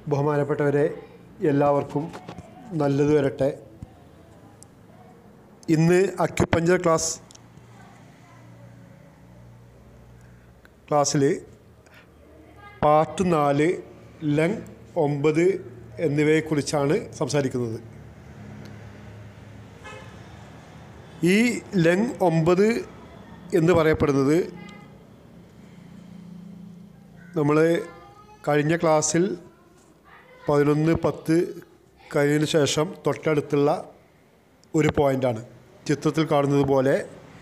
ബഹുമാനപ്പെട്ടവരെ എല്ലാവർക്കും നല്ലത് വരട്ടെ ഇന്ന് അക്യുപഞ്ചർ ക്ലാസ് ക്ലാസ്സിൽ പാർട്ട് നാല് ലങ് ഒമ്പത് എന്നിവയെക്കുറിച്ചാണ് സംസാരിക്കുന്നത് ഈ ലങ് ഒമ്പത് എന്ന് പറയപ്പെടുന്നത് നമ്മൾ കഴിഞ്ഞ ക്ലാസ്സിൽ പതിനൊന്ന് പത്ത് കഴിഞ്ഞതിന് ശേഷം തൊട്ടടുത്തുള്ള ഒരു പോയിൻ്റാണ് ചിത്രത്തിൽ കാണുന്നത് പോലെ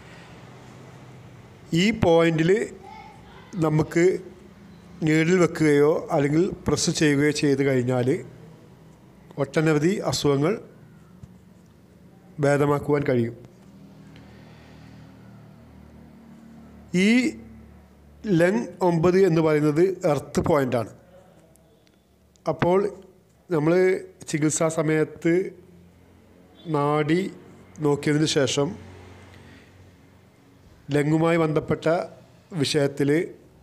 ഈ പോയിന്റിൽ നമുക്ക് നീഡിൽ വെക്കുകയോ അല്ലെങ്കിൽ പ്രസ് ചെയ്യുകയോ ചെയ്ത് കഴിഞ്ഞാൽ ഒട്ടനവധി അസുഖങ്ങൾ ഭേദമാക്കുവാൻ കഴിയും ഈ ലങ് ഒമ്പത് എന്ന് പറയുന്നത് എർത്ത് പോയിൻ്റാണ് അപ്പോൾ നമ്മൾ ചികിത്സാ സമയത്ത് നാഡി നോക്കിയതിന് ശേഷം ലങ്ങുമായി ബന്ധപ്പെട്ട വിഷയത്തിൽ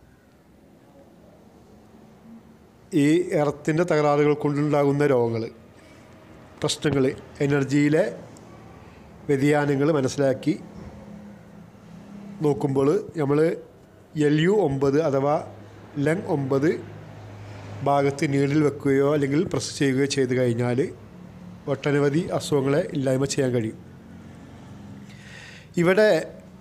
ഈ എർത്തിൻ്റെ തകരാറുകൾ കൊണ്ടുണ്ടാകുന്ന രോഗങ്ങൾ പ്രശ്നങ്ങൾ എനർജിയിലെ വ്യതിയാനങ്ങൾ മനസ്സിലാക്കി നോക്കുമ്പോൾ നമ്മൾ എൽ യു ഒമ്പത് അഥവാ ലങ് ഒമ്പത് ഭാഗത്ത് നീഡിൽ വെക്കുകയോ അല്ലെങ്കിൽ പ്രസ് ചെയ്യുകയോ ചെയ്ത് കഴിഞ്ഞാൽ ഒട്ടനവധി അസുഖങ്ങളെ ഇല്ലായ്മ ചെയ്യാൻ കഴിയും ഇവിടെ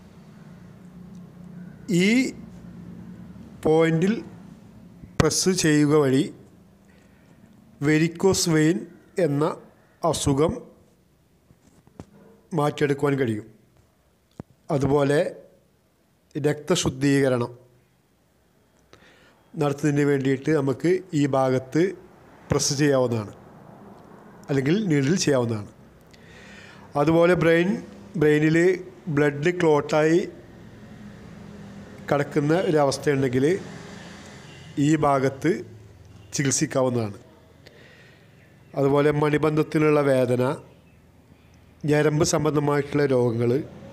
ഈ പോയിന്റിൽ പ്രസ് ചെയ്യുക വഴി വെരിക്കോസ് വെയിൻ എന്ന അസുഖം മാറ്റിയെടുക്കുവാൻ കഴിയും അതുപോലെ രക്തശുദ്ധീകരണം നടത്തുന്നതിന് വേണ്ടിയിട്ട് നമുക്ക് ഈ ഭാഗത്ത് പ്രസ് ചെയ്യാവുന്നതാണ് അല്ലെങ്കിൽ നീഡിൽ ചെയ്യാവുന്നതാണ് അതുപോലെ ബ്രെയിൻ ബ്രെയിനിൽ ബ്ലഡ് ക്ലോട്ടായി കിടക്കുന്ന ഒരവസ്ഥയുണ്ടെങ്കിൽ ഈ ഭാഗത്ത് ചികിത്സിക്കാവുന്നതാണ് അതുപോലെ മണിബന്ധത്തിലുള്ള വേദന ഞരമ്പ് സംബന്ധമായിട്ടുള്ള രോഗങ്ങൾ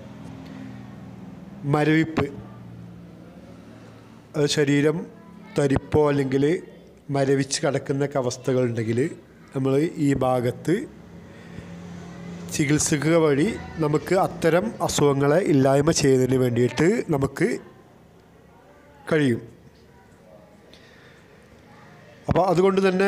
മരവിപ്പ് അത് ശരീരം തരിപ്പോ അല്ലെങ്കിൽ മരവിച്ച് കിടക്കുന്നൊക്കെ അവസ്ഥകളുണ്ടെങ്കിൽ നമ്മൾ ഈ ഭാഗത്ത് ചികിത്സിക്കുക വഴി നമുക്ക് അത്തരം അസുഖങ്ങളെ ഇല്ലായ്മ ചെയ്യുന്നതിന് വേണ്ടിയിട്ട് നമുക്ക് കഴിയും അപ്പോൾ അതുകൊണ്ട് തന്നെ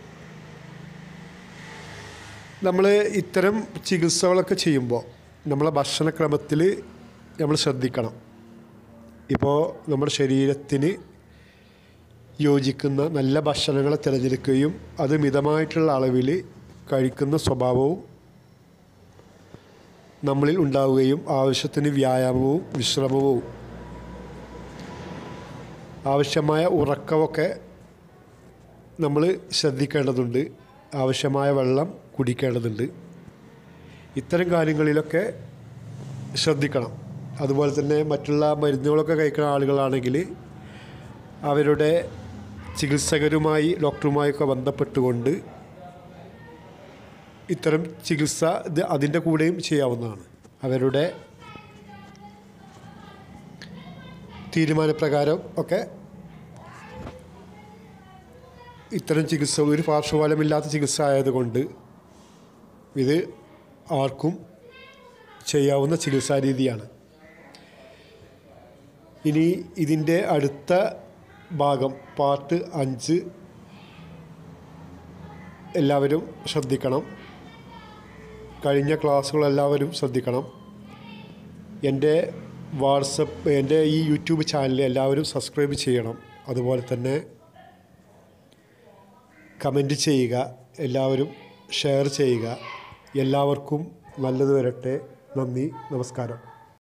നമ്മൾ ഇത്തരം ചികിത്സകളൊക്കെ ചെയ്യുമ്പോൾ നമ്മളെ ഭക്ഷണക്രമത്തിൽ നമ്മൾ ശ്രദ്ധിക്കണം ഇപ്പോൾ നമ്മുടെ ശരീരത്തിന് യോജിക്കുന്ന നല്ല ഭക്ഷണങ്ങളെ തിരഞ്ഞെടുക്കുകയും അത് മിതമായിട്ടുള്ള അളവിൽ കഴിക്കുന്ന സ്വഭാവവും നമ്മളിൽ ഉണ്ടാവുകയും ആവശ്യത്തിന് വ്യായാമവും വിശ്രമവും ആവശ്യമായ ഉറക്കമൊക്കെ നമ്മൾ ശ്രദ്ധിക്കേണ്ടതുണ്ട് ആവശ്യമായ വെള്ളം കുടിക്കേണ്ടതുണ്ട് ഇത്തരം കാര്യങ്ങളിലൊക്കെ ശ്രദ്ധിക്കണം അതുപോലെ തന്നെ മറ്റുള്ള മരുന്നുകളൊക്കെ കഴിക്കുന്ന ആളുകളാണെങ്കിൽ അവരുടെ ചികിത്സകരുമായി ഡോക്ടറുമായൊക്കെ ബന്ധപ്പെട്ടുകൊണ്ട് ഇത്തരം ചികിത്സ ഇത് അതിൻ്റെ കൂടെയും ചെയ്യാവുന്നതാണ് അവരുടെ തീരുമാനപ്രകാരം ഒക്കെ ഇത്തരം ചികിത്സ ഒരു പാർശ്വഫലമില്ലാത്ത ചികിത്സ ആയതുകൊണ്ട് ഇത് ആർക്കും ചെയ്യാവുന്ന ചികിത്സാ രീതിയാണ് ഇനി ഇതിൻ്റെ അടുത്ത ഭാഗം പാർട്ട് അഞ്ച് എല്ലാവരും ശ്രദ്ധിക്കണം കഴിഞ്ഞ ക്ലാസ്സുകൾ എല്ലാവരും ശ്രദ്ധിക്കണം എൻ്റെ വാട്സപ്പ് എൻ്റെ ഈ യൂട്യൂബ് ചാനൽ എല്ലാവരും സബ്സ്ക്രൈബ് ചെയ്യണം അതുപോലെ തന്നെ കമൻറ്റ് ചെയ്യുക എല്ലാവരും ഷെയർ ചെയ്യുക എല്ലാവർക്കും നല്ലത് വരട്ടെ നന്ദി നമസ്കാരം